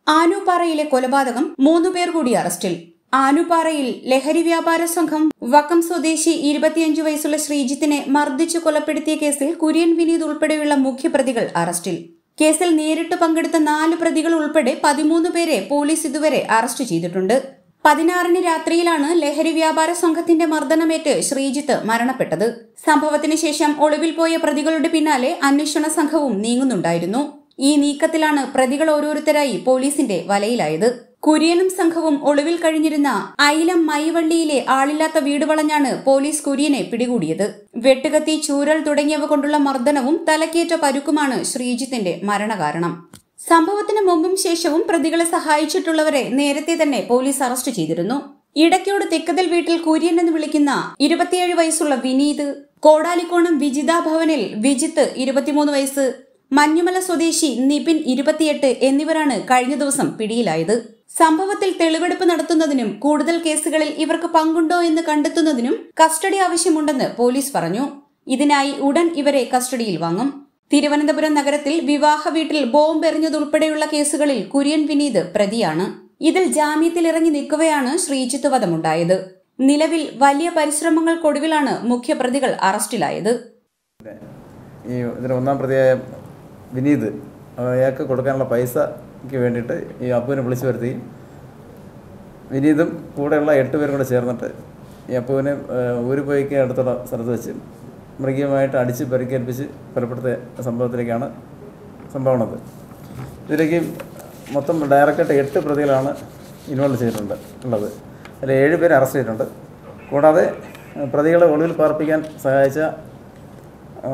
ആനുപാറയിലെ കൊലപാതകം മൂന്നുപേർ കൂടി അറസ്റ്റിൽ ആനുപാറയിൽ ലഹരി വ്യാപാര സംഘം വക്കം സ്വദേശി ഇരുപത്തിയഞ്ചു വയസ്സുള്ള ശ്രീജിത്തിനെ മർദ്ദിച്ചു കൊലപ്പെടുത്തിയ കേസിൽ കുര്യൻ വിനീത് ഉൾപ്പെടെയുള്ള മുഖ്യപ്രതികൾ അറസ്റ്റിൽ കേസിൽ നേരിട്ട് പങ്കെടുത്ത നാല് പ്രതികൾ ഉൾപ്പെടെ പതിമൂന്ന് പേരെ പോലീസ് ഇതുവരെ അറസ്റ്റ് ചെയ്തിട്ടുണ്ട് പതിനാറിന് രാത്രിയിലാണ് ലഹരി വ്യാപാര സംഘത്തിന്റെ മർദ്ദനമേറ്റ് ശ്രീജിത്ത് മരണപ്പെട്ടത് സംഭവത്തിന് ശേഷം ഒളിവിൽ പോയ പ്രതികളുടെ പിന്നാലെ അന്വേഷണ സംഘവും നീങ്ങുന്നുണ്ടായിരുന്നു ഈ നീക്കത്തിലാണ് പ്രതികൾ ഓരോരുത്തരായി പോലീസിന്റെ വലയിലായത് കുര്യനും സംഘവും ഒളിവിൽ കഴിഞ്ഞിരുന്ന ഐലം മൈവള്ളിയിലെ ആളില്ലാത്ത വീട് വളഞ്ഞാണ് പോലീസ് കുര്യനെ പിടികൂടിയത് വെട്ടുകത്തി ചൂരൽ തുടങ്ങിയവ കൊണ്ടുള്ള മർദ്ദനവും തലക്കേറ്റ പരുക്കുമാണ് ശ്രീജിത്തിന്റെ മരണകാരണം സംഭവത്തിന് മുമ്പും ശേഷവും പ്രതികളെ സഹായിച്ചിട്ടുള്ളവരെ നേരത്തെ തന്നെ പോലീസ് അറസ്റ്റ് ചെയ്തിരുന്നു ഇടയ്ക്കോട് തെക്കതൽ വീട്ടിൽ കുര്യൻ എന്ന് വിളിക്കുന്ന ഇരുപത്തിയേഴ് വയസ്സുള്ള വിനീത് കോടാലിക്കോണം വിജിത ഭവനിൽ വിജിത്ത് ഇരുപത്തിമൂന്ന് വയസ്സ് മഞ്ഞുമല സ്വദേശി നിപിൻ ഇരുപത്തിയെട്ട് എന്നിവരാണ് കഴിഞ്ഞ ദിവസം പിടിയിലായത് സംഭവത്തിൽ തെളിവെടുപ്പ് നടത്തുന്നതിനും കൂടുതൽ കേസുകളിൽ ഇവർക്ക് പങ്കുണ്ടോ എന്ന് കണ്ടെത്തുന്നതിനും കസ്റ്റഡി ആവശ്യമുണ്ടെന്ന് പോലീസ് പറഞ്ഞു ഇതിനായി ഉടൻ ഇവരെ കസ്റ്റഡിയിൽ വാങ്ങും തിരുവനന്തപുരം നഗരത്തിൽ വിവാഹ വീട്ടിൽ ബോംബ് എറിഞ്ഞതുൾപ്പെടെയുള്ള കേസുകളിൽ കുര്യൻ വിനീത് പ്രതിയാണ് ഇതിൽ ജാമ്യത്തിൽ ഇറങ്ങി നിൽക്കവെയാണ് ശ്രീജിത്ത് വധമുണ്ടായത് നിലവിൽ വലിയ പരിശ്രമങ്ങൾക്കൊടുവിലാണ് മുഖ്യപ്രതികൾ അറസ്റ്റിലായത് ഈ ഇതിന് ഒന്നാം പ്രതിയായ വിനീത് അയാൾക്ക് കൊടുക്കാനുള്ള പൈസയ്ക്ക് വേണ്ടിയിട്ട് ഈ അപ്പുവിനെ വിളിച്ചു വരുത്തി വിനീതും കൂടെയുള്ള എട്ട് പേരും കൂടെ ചേർന്നിട്ട് ഈ അപ്പുവിനെ ഊരുപോയിക്ക് അടുത്തുള്ള സ്ഥലത്ത് വെച്ച് മൃഗീയമായിട്ട് അടിച്ച് പരിക്കേൽപ്പിച്ച് കൊലപ്പെടുത്തിയ സംഭവത്തിലേക്കാണ് സംഭവണത് ഇതിലേക്ക് മൊത്തം ഡയറക്റ്റായിട്ട് എട്ട് പ്രതികളാണ് ഇൻവോൾവ് ചെയ്തിട്ടുണ്ട് ഉള്ളത് അതിൽ ഏഴ് പേര് അറസ്റ്റ് ചെയ്തിട്ടുണ്ട് കൂടാതെ പ്രതികളെ ഒളിവിൽ പാർപ്പിക്കാൻ സഹായിച്ച ആ,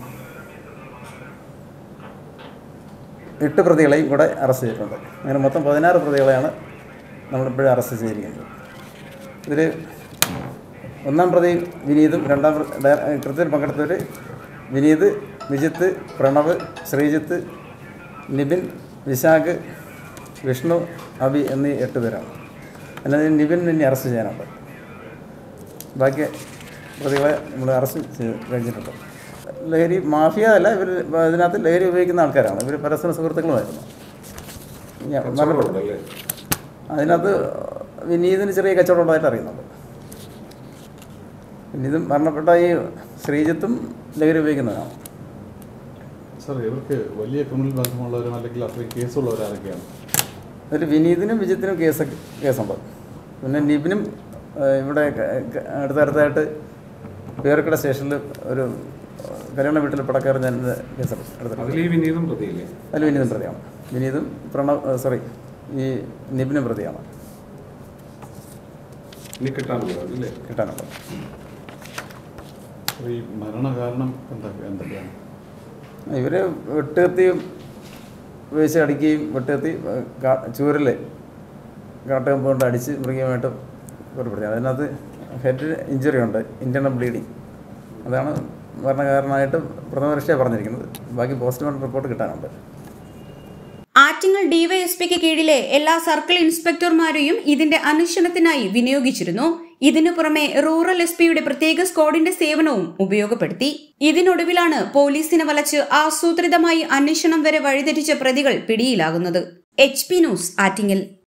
എട്ട് പ്രതികളെയും കൂടെ അറസ്റ്റ് ചെയ്തിട്ടുണ്ട് അങ്ങനെ മൊത്തം പതിനാറ് പ്രതികളെയാണ് നമ്മളിപ്പോഴും അറസ്റ്റ് ചെയ്തിരിക്കുന്നത് ഇതിൽ ഒന്നാം പ്രതി വിനീതും രണ്ടാം പ്ര- ഡയ- കൃത്യത്തിൽ പങ്കെടുത്തവർ വിനീത് വിജിത്ത് പ്രണവ് ശ്രീജിത്ത് നിബിൻ വിശാഖ് വിഷ്ണു അബി എന്നീ എട്ട് പേരാണ് അല്ലാതെ നിബിൻ ഇനി അറസ്റ്റ് ചെയ്യാനുണ്ട് ബാക്കി പ്രതികളെ നമ്മൾ അറസ്റ്റ് ചെയ്ത് കഴിഞ്ഞിട്ടുണ്ട് ലഹരി മാഫിയ അല്ല ഇവർ ഇതിനകത്ത് ലഹരി ഉപയോഗിക്കുന്ന ആൾക്കാരാണ് ഇവർ പരസ്പര സുഹൃത്തുക്കളുമായിരുന്നു ഞാൻ മരണപ്പെട്ടു അതിനകത്ത് വിനീതിന് ചെറിയ കച്ചവടം ഉണ്ടായിട്ട് അറിയുന്നുണ്ട് വിനീതും മരണപ്പെട്ട ഈ ശ്രീജിത്തും ലഹരി ഉപയോഗിക്കുന്നതാണ് സാർ ഇവർക്ക് വലിയ ക്രിമിനൽ ബന്ധമുള്ളവരും അല്ലെങ്കിൽ അത്രയും കേസുള്ളവരാരൊക്കെയാണ് അതിൽ വിനീതിനും വിജിത്തിനും കേസ് കേസുണ്ട് പിന്നെ നിബിനും ഏഹ്, ഇവിടെ ക- ക- അടുത്തടുത്തായിട്ട് പേർക്കട സ്റ്റേഷനിൽ ഒരു കല്യാണ വീട്ടിൽ പടക്കറിഞ്ഞ കേസുണ്ട് അടുത്തിട്ടുണ്ട് അതിൽ ഈ വിനീതും പ്രതിയില്ലേ അതിൽ വിനീതും പ്രതിയാണ് വിനീതും പ്രണവ് സോറി ഈ നിബിനും പ്രതിയാണ് ഇനി കിട്ടാനുള്ളത് അല്ലേ കിട്ടാനുള്ളത് അപ്പോൾ ഈ മരണകാരണം എന്തൊക്കെ എന്തൊക്കെയാണ് ഇവർ വെട്ടുകത്തിയും ഉപയോഗിച്ച് അടിക്കുകയും വെട്ടുകത്തി ചൂരൽ കാട്ടുകമ്പ് കൊണ്ട് അടിച്ച് മൃഗീയമായിട്ട് കൊലപ്പെടുത്തി അതിനകത്ത് ഹെഡ് ഇഞ്ചുറി ഉണ്ട് ഇൻറ്റർണൽ ബ്ലീഡിങ് അതാണ് മരണകാരണമായിട്ട് പ്രഥമദൃഷ്ടിയാണ് പറഞ്ഞിരിക്കുന്നത് ബാക്കി പോസ്റ്റ്മോർട്ടം റിപ്പോർട്ട് കിട്ടാനുണ്ട് ആറ്റിങ്ങൽ ഡിവൈഎസ്പിക്ക് കീഴിലെ എല്ലാ സർക്കിൾ ഇൻസ്പെക്ടർമാരെയും ഇതിന്റെ അന്വേഷണത്തിനായി വിനിയോഗിച്ചിരുന്നു ഇതിനു പുറമെ റൂറൽ എസ് പിയുടെ പ്രത്യേക സ്ക്വാഡിന്റെ സേവനവും ഉപയോഗപ്പെടുത്തി ഇതിനൊടുവിലാണ് പോലീസിനെ വലച്ച് ആസൂത്രിതമായി അന്വേഷണം വരെ വഴിതെറ്റിച്ച പ്രതികൾ പിടിയിലാകുന്നത് എച്ച് പി ന്യൂസ് ആറ്റിങ്ങൽ